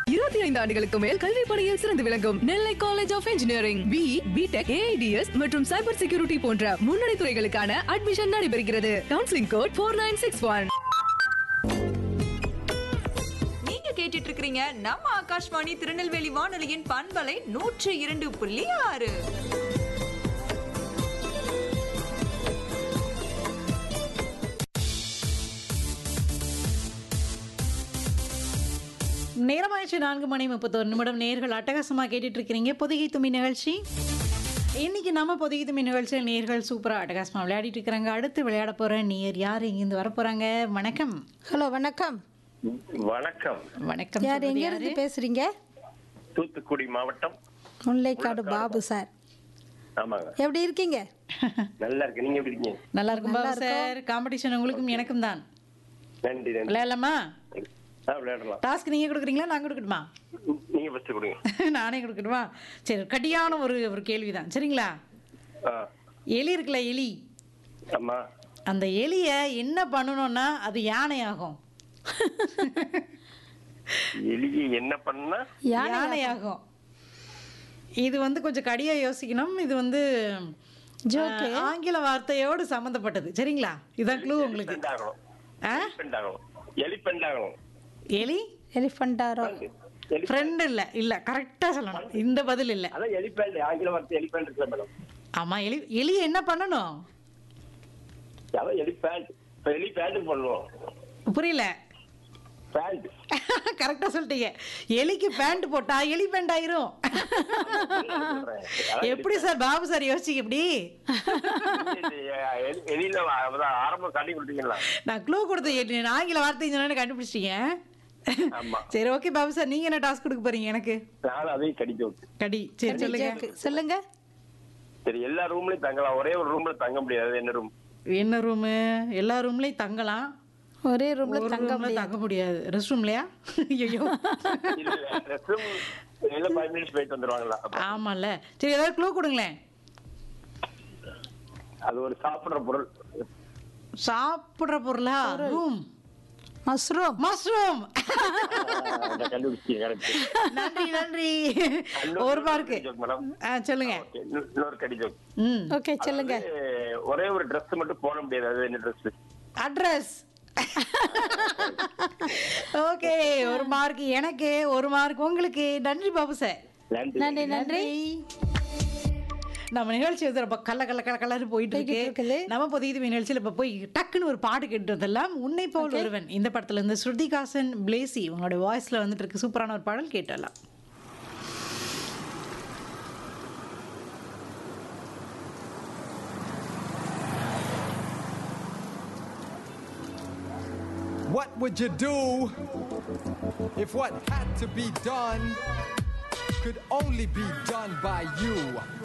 இருபத்தி ஐந்து ஆண்டுகளுக்கு மேல் கல்வி பணியில் சிறந்து விளங்கும் Nellai college of engineering B B Tech AIDS மற்றும் சைபர் செக்யூரிட்டி போன்ற முன்னணி துறைகளுக்கான அட்மிஷன் நடைபெறுகிறது counselling code four nine six one நீங்க கேட்டுட்டு இருக்கிறீங்க நம்ம ஆகாஷ்வாணி திருநெல்வேலி வானொலியின் பண்பலை நூற்று இரண்டு புள்ளி ஆறு நேரமாயிடுச்சு நான்கு மணி முப்பத்தொரு நிமிடம் நேர்கள் அட்டகாசமாக கேட்டுட்டு இருக்கிறீங்க பொதிகை தும்மி நிகழ்ச்சி இன்னைக்கு நம்ம பொதிகை தும்மி நிகழ்ச்சியில் நேர்கள் சூப்பராக அட்டகாசமாக விளையாடிட்டு இருக்கிறாங்க அடுத்து விளையாட போகிற நேர் யார் இங்கேருந்து வர போகிறாங்க வணக்கம் ஹலோ வணக்கம் வணக்கம் வணக்கம் யார் சொல்றது எங்க யாரு? இருந்து பேசுறீங்க தூத்துக்குடி மாவட்டம் முல்லைக்காடு பாபு சார் ஆமாங்க எப்படி இருக்கீங்க நல்லா இருக்கு நீங்க எப்படி இருக்கீங்க நல்லா இருக்கும் பாபு சார் காம்படிஷன் உங்களுக்கும் எனக்கும் தான் நன்றி நன்றி விளையாடலாமா ஆ விளையாடலாம் டாஸ்க் நீங்கள் கொடுக்குறீங்களா நான் கொடுக்கட்டுமா நீங்க ஃபர்ஸ்ட் கொடுங்க நானே கொடுக்கட்டுமா சரி கடியான ஒரு ஒரு கேள்வி தான் சரிங்களா ஆ எலி இருக்குல்ல எலி ஆமா அந்த எலியை என்ன பண்ணணும்னா அது யானை ஆகும் எலியை என்ன பண்ணா யானை ஆகும் இது வந்து கொஞ்சம் கடியா யோசிக்கணும் இது வந்து ஜோக்கு. ஆஹ், ஆங்கில வார்த்தையோடு சம்மந்தப்பட்டது சரிங்களா இதான் க்ளூ உங்களுக்கு எலிபெண்ட் ஆகணும் ஆ? எலிபெண்ட் ஆகணும் எலிபெண்ட் ஆகணும் எலி எலிஃபண்டாரோ எலி- ஃப்ரெண்ட் இல்ல இல்ல கரெக்டா சொல்லணும் இந்த பதில் இல்ல அதான் எலிபெண்ட் ஆங்கில வார்த்தை எலிபெண்ட் இருக்குல்ல மேடம் ஆமா எலி எலி என்ன பண்ணணும் அதான் எலிபேண்ட் இப்ப எலி பேண்ட் பண்ணுவோம் புரியல பேண்ட் கரெக்டா சொல்லிட்டீங்க எலிக்கு பேண்ட் போட்டா எலி பேண்ட் ஆயிரும் எப்படி சார் பாபு சார் யோசிச்சிங்க எப்படி எலியில அதான் ஆரம்பம் காட்டி கொடுத்தீங்களா நான் க்ளூ கொடுத்து ஆங்கில வார்த்தை சொன்னு கண்டுபிடிச்சிட்டீங்க ஆமா சரி ஓகே பாபு சார் நீங்க என்ன டாஸ்க் கொடுக்க போறீங்க எனக்கு நானும் அதையும் கடிக்க விட்டு கடி சரி சொல்லுங்க ஜோக்கு. சொல்லுங்க சரி எல்லா ரூம்லயும் தங்கலாம் ஒரே ஒரு ரூம்ல தங்க முடியாது என்ன ரூம் என்ன ரூமு எல்லா ரூம்லயும் தங்கலாம் ஒரே ரூம்ல ஒரு தங்க ரூம்ல முடியாது தங்க முடியாது ரெஸ்ட் ரூம்லயா ஐயோ இல்ல ரெஸ்ட் ரூம் எல்லாம் ஃபைவ் மினிட்ஸ் போயிட்டு வந்துருவாங்களா அப்ப ஆமால சரி ஏதாவது க்ளூ கொடுங்களேன் அது ஒரு சாப்பிடுற பொருள் சாப்பிடுற பொருளா ரூம் மஷ்ரூம் மஷ்ரூம் அதை கண்டுபிடிச்சீங்க கரெக்ட் நன்றி நன்றி ஒரு மார்க்கு மேடம் ஆ சொல்லுங்க ஓகே இன்னொரு கடி ஜோக் ம் ஓகே சொல்லுங்க ஒரே ஒரு Dress மட்டும் போட முடியாது அது என்ன ட்ரெஸ் அட்ரஸ் ஓகே ஒரு மார்க் எனக்கு ஒரு மார்க் உங்களுக்கு நன்றி பாபு சார் நன்றி நன்றி நன்றி நம்ம நிகழ்ச்சி வந்து ரொம்ப கல்ல கல்ல கல்ல கலரு போயிட்டு போய்கிட்டு இருக்கு இருக்குது. நம்ம புதிய நிகழ்ச்சியில் இப்போ போய் டக்குன்னு ஒரு பாட்டு கேட்டு வந்தெல்லாம் உன்னை போல் ஒருவன் இந்த படத்துல இருந்து ஸ்ருதிகாசன் பிளேசி உங்களோட வாய்ஸ்ல வந்துட்டு இருக்கு சூப்பரான ஒரு பாடல் கேட்டலாம் What would you do if what had to be done could only be done by you?